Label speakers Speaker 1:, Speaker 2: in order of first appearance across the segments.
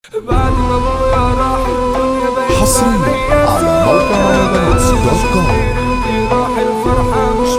Speaker 1: بعد ما ابويا راح الدنيا بقت
Speaker 2: حصريا على موقع مهرجانات دوت كوم
Speaker 1: راح الفرحة مش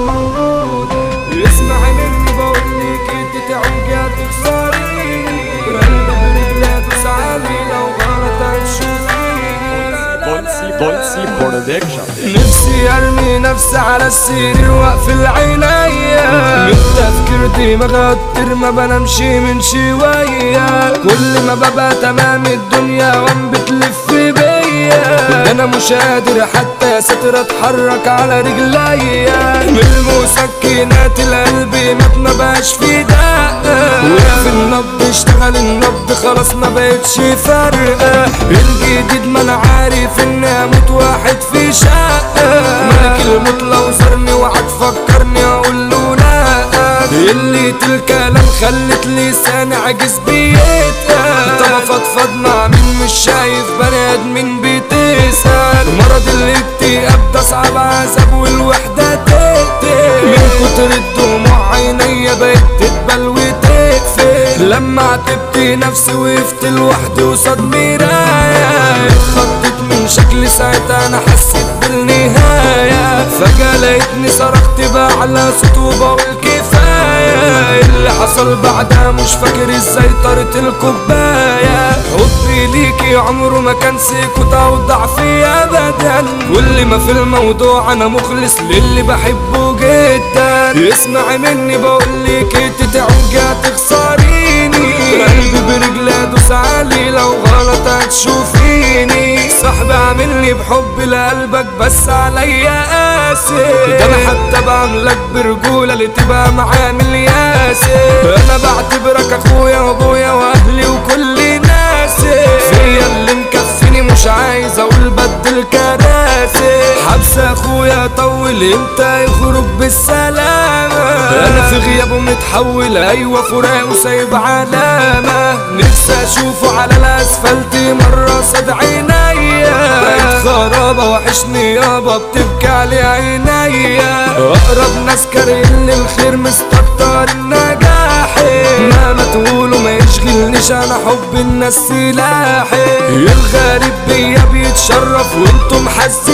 Speaker 1: موجودة اسمعي مني بقول لك انت تعوجي هتخسري قلبي برجلي تسعالي لو غلط هتشوفيني
Speaker 3: بولسي بولسي برودكشن
Speaker 1: نفسي ارمي نفسي على السرير واقفل عينيا من تفكير دماغي كتير ما بنامشي من شوية كل ما ببقى تمام الدنيا وام بتلف بيا ده انا مش قادر حتى يا ساتر اتحرك على رجليا من المسكنات القلب مات ما بقاش في دقة وقف النبض اشتغل النبض خلاص ما بقتش فارقة الجديد ما انا عارف اني اموت واحد في شقة ملك الموت لو زارني وقعد فكرني اقول له لا اللي الكلام خلت لساني عاجز بيتقل طب افضفض مع مين مش شايف بني ادمين بتسأل مرض الاكتئاب ده صعب عذاب والوحدة تقتل من كتر الدموع عينيا بقت تدبل وتقفل لما عتبت نفسي وقفت لوحدي قصاد مراية اتخضيت من شكلي ساعتها انا حسيت بالنهاية فجأة لقيتني صرخت بأعلى صوت وبقول كفاية اللي حصل بعدها مش فاكر ازاي طارت الكوباية حبي ليكي عمره ما كان سكوت او ضعفي ابدا كل ما في الموضوع انا مخلص للي بحبه جدا اسمعي مني بقول لك انت تعوجي هتخسريني قلبي برجلي ادوس عليه لو غلط هتشوفيني صاحبي عاملني بحب لقلبك بس عليا قاسي ده انا حتى بعملك برجولة اللي تبقى معامل ياسي انا بعتبرك اخويا وابويا واهلي وكل ناسي فيا اللي مكفيني مش عايز اقول بدل كراسي حبس اخويا طول امتى يخرج بالسلامة انا في غيابه متحول ايوه فراق وسايب علامة نفسي اشوفه على الاسفلت مرة صد عينيا بقيت خرابة وحشني يابا بتبكي علي عينيا اقرب ناس كارهين الخير مستكتر النجاحي مهما تقولوا ما يشغلنيش انا حب الناس سلاحي الغريب بيا بيتشرف وانتم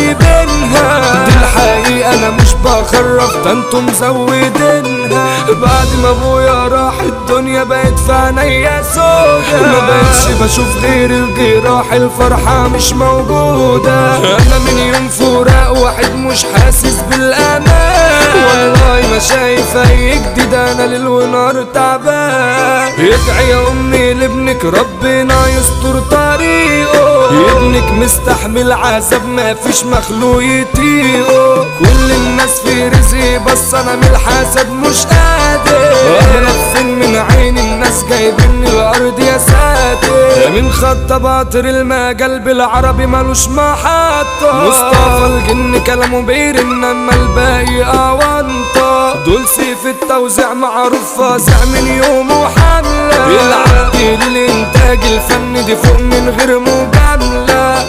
Speaker 1: حاسبينها دي الحقيقة انا مش بخرف ده انتم مزودينها بعد ما ابويا راح الدنيا بقت في عينيا سودا ما بقتش بشوف غير الجراح الفرحة مش موجودة انا من يوم فراق واحد مش حاسس بالامان والله ما شايف اي جديد انا ليل ونهار تعبان ادعي يا امي لابنك ربنا يستر طريقه ابنك مستحمل عذاب ما فيش مخلوق يطيقه كل الناس في رزقي بس انا من الحسد مش قادر اهرب فين من عين الناس جايبيني الارض يا ساتر من خط باطر المجال بالعربي ملوش محطة مصطفى الجن كلامه بيرن اما الباقي اونطة دول سيف التوزيع معروف فازع من يومه حملة العقد للانتاج الفني دي فوق من غير مجاملة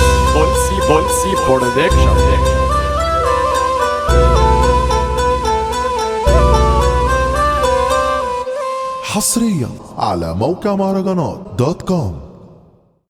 Speaker 3: بولسي بولسي برودكشن
Speaker 2: حصريا على موقع مهرجانات دوت كوم